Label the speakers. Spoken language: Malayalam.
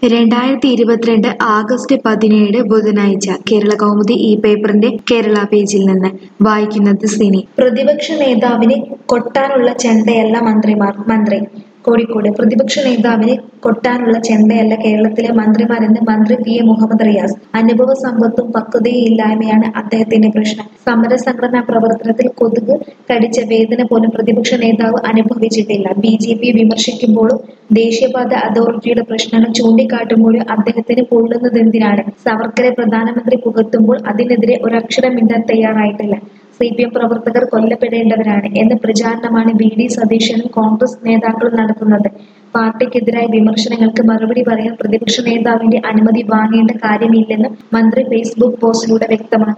Speaker 1: രണ്ടായിരത്തി ഇരുപത്തിരണ്ട് ആഗസ്റ്റ് പതിനേഴ് ബുധനാഴ്ച കേരള കൗമുദി ഈ പേപ്പറിന്റെ കേരള പേജിൽ നിന്ന് വായിക്കുന്നത് സിനി
Speaker 2: പ്രതിപക്ഷ നേതാവിന് കൊട്ടാനുള്ള ചെണ്ടയല്ല മന്ത്രിമാർ മന്ത്രി കോഴിക്കോട് പ്രതിപക്ഷ നേതാവിന് കൊട്ടാനുള്ള ചെണ്ടയല്ല കേരളത്തിലെ മന്ത്രിമാരെന്ന് മന്ത്രി പി എ മുഹമ്മദ് റിയാസ് അനുഭവ സമ്പത്തും പക്വതയില്ലായ്മയാണ് അദ്ദേഹത്തിന്റെ പ്രശ്നം സമരസംഘടനാ പ്രവർത്തനത്തിൽ കൊതുക് കടിച്ച വേദന പോലും പ്രതിപക്ഷ നേതാവ് അനുഭവിച്ചിട്ടില്ല ബി ജെ പി വിമർശിക്കുമ്പോഴും ദേശീയപാത അതോറിറ്റിയുടെ പ്രശ്നങ്ങൾ ചൂണ്ടിക്കാട്ടുമ്പോഴും അദ്ദേഹത്തിന് പൊള്ളുന്നതെന്തിനാണ് സവർക്കറെ പ്രധാനമന്ത്രി പുകഴ്ത്തുമ്പോൾ അതിനെതിരെ ഒരക്ഷരം മിണ്ടാൻ തയ്യാറായിട്ടില്ല സി പി എം പ്രവർത്തകർ കൊല്ലപ്പെടേണ്ടവരാണ് എന്ന പ്രചാരണമാണ് വി ഡി സതീശനും കോൺഗ്രസ് നേതാക്കളും നടത്തുന്നത് പാർട്ടിക്കെതിരായ വിമർശനങ്ങൾക്ക് മറുപടി പറയാൻ പ്രതിപക്ഷ നേതാവിന്റെ അനുമതി വാങ്ങേണ്ട കാര്യമില്ലെന്നും മന്ത്രി ഫേസ്ബുക്ക് പോസ്റ്റിലൂടെ വ്യക്തമാക്കി